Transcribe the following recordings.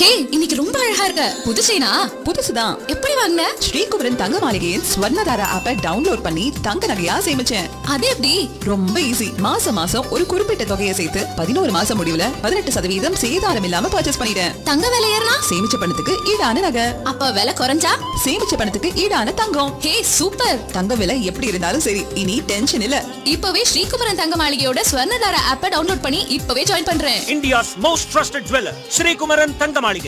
ஹே இன்னைக்கு ரொம்ப அழகா இருக்க புது செயினா புதுசுதான் எப்படி வாங்கின ஸ்ரீகுமரன் தங்க மாளிகையின் ஸ்வர்ணதாரா ஆப்பை டவுன்லோட் பண்ணி தங்க நகையா சேமிச்சேன் அது எப்படி ரொம்ப ஈஸி மாசம் மாசம் ஒரு குறிப்பிட்ட தொகையை சேர்த்து பதினோரு மாசம் முடிவுல பதினெட்டு சதவீதம் சேதாரம் இல்லாம பர்ச்சேஸ் பண்ணிட்டேன் தங்க விலை ஏறினா சேமிச்ச பணத்துக்கு ஈடான நகை அப்ப விலை குறைஞ்சா சேமிச்ச பணத்துக்கு ஈடான தங்கம் ஹே சூப்பர் தங்க விலை எப்படி இருந்தாலும் சரி இனி டென்ஷன் இல்ல இப்பவே ஸ்ரீகுமரன் தங்க மாளிகையோட ஸ்வர்ணதார ஆப்பை டவுன்லோட் பண்ணி இப்பவே ஜாயின் பண்றேன் India's most trusted jeweler, Sri Kumaran Tangamalige.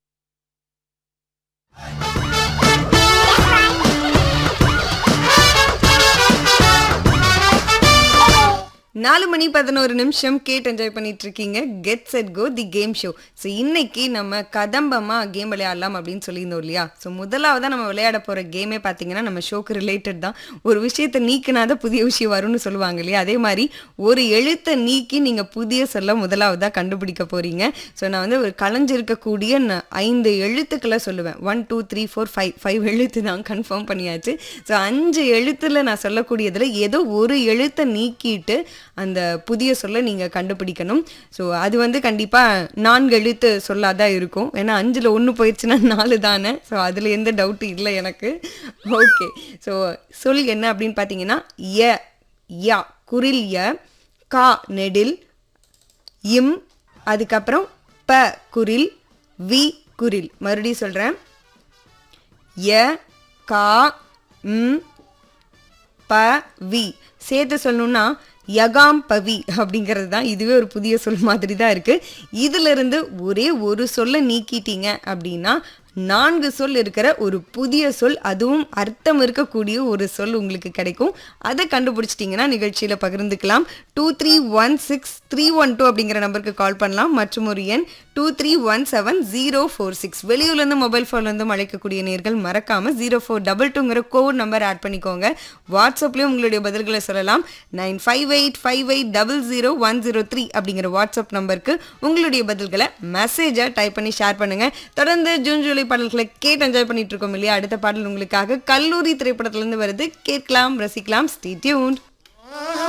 நாலு மணி பதினோரு நிமிஷம் கேட் என்ஜாய் பண்ணிட்டு இருக்கீங்க get set go the game show so இன்னைக்கு நம்ம கதம்பமா கேம் விளையாடலாம் அப்படின்னு சொல்லியிருந்தோம் இல்லையா ஸோ முதலாவதாக நம்ம விளையாட போகிற கேமே பார்த்தீங்கன்னா நம்ம ஷோக்கு ரிலேட்டட் தான் ஒரு விஷயத்தை நீக்கினாத புதிய விஷயம் வரும்னு சொல்லுவாங்க இல்லையா அதே மாதிரி ஒரு எழுத்தை நீக்கி நீங்கள் புதிய சொல்ல முதலாவதாக கண்டுபிடிக்க போறீங்க ஸோ நான் வந்து ஒரு கலைஞ்சிருக்கக்கூடிய ந- ஐந்து எழுத்துக்களை சொல்லுவேன் one two three four five five எழுத்து தான் கன்ஃபார்ம் பண்ணியாச்சு ஸோ அஞ்சு எழுத்துல நான் சொல்லக்கூடியதில் ஏதோ ஒரு எழுத்தை நீக்கிட்டு அந்த புதிய சொல்ல நீங்கள் கண்டுபிடிக்கணும் ஸோ அது வந்து கண்டிப்பாக நான்கு எழுத்து சொல்லாதான் இருக்கும் ஏன்னா அஞ்சில் ஒன்று போயிடுச்சுன்னா நாலு தானே ஸோ அதில் எந்த டவுட்டும் இல்லை எனக்கு ஓகே ஸோ சொல் என்ன அப்படின்னு பார்த்தீங்கன்னா ய யா குரில் ய கா நெடில் இம் அதுக்கப்புறம் ப குரில் வி குரில் மறுபடியும் சொல்கிறேன் ய கா ம் ப வி சேர்த்து சொல்லணும்னா யகாம் பவி அப்படிங்கிறது தான் இதுவே ஒரு புதிய சொல் மாதிரி தான் இருக்கு இதுல இருந்து ஒரே ஒரு சொல்லை நீக்கிட்டீங்க அப்படின்னா நான்கு சொல் இருக்கிற ஒரு புதிய சொல் அதுவும் அர்த்தம் இருக்கக்கூடிய ஒரு சொல் உங்களுக்கு கிடைக்கும் அதை கண்டுபிடிச்சிட்டிங்கன்னா நிகழ்ச்சியில் பகிர்ந்துக்கலாம் two three one six three one two அப்படிங்கிற நம்பருக்கு கால் பண்ணலாம் மற்றும் ஒரு எண் two three one seven zero four six வெளியூர்லேருந்து மொபைல் ஃபோன்லேருந்து அழைக்கக்கூடிய நேர்கள் மறக்காமல் ஜீரோ ஃபோர் டபுள் டூங்கிற கோட் நம்பர் ஆட் பண்ணிக்கோங்க வாட்ஸ்அப்லேயும் உங்களுடைய பதில்களை சொல்லலாம் nine five eight five eight double zero one zero three அப்படிங்கிற வாட்ஸ்அப் நம்பருக்கு உங்களுடைய பதில்களை மெசேஜாக டைப் பண்ணி ஷேர் பண்ணுங்கள் தொடர்ந்து ஜூன் ஜூலை பாடல்களை கேட்டு என்ஜாய் பண்ணிட்டு இருக்கோம் இல்லையா அடுத்த பாடல் உங்களுக்காக கல்லூரி திரைப்படத்திலேருந்து வருது கேட்கலாம் ரசிக்கலாம் ஸ்டே டியூன்ட்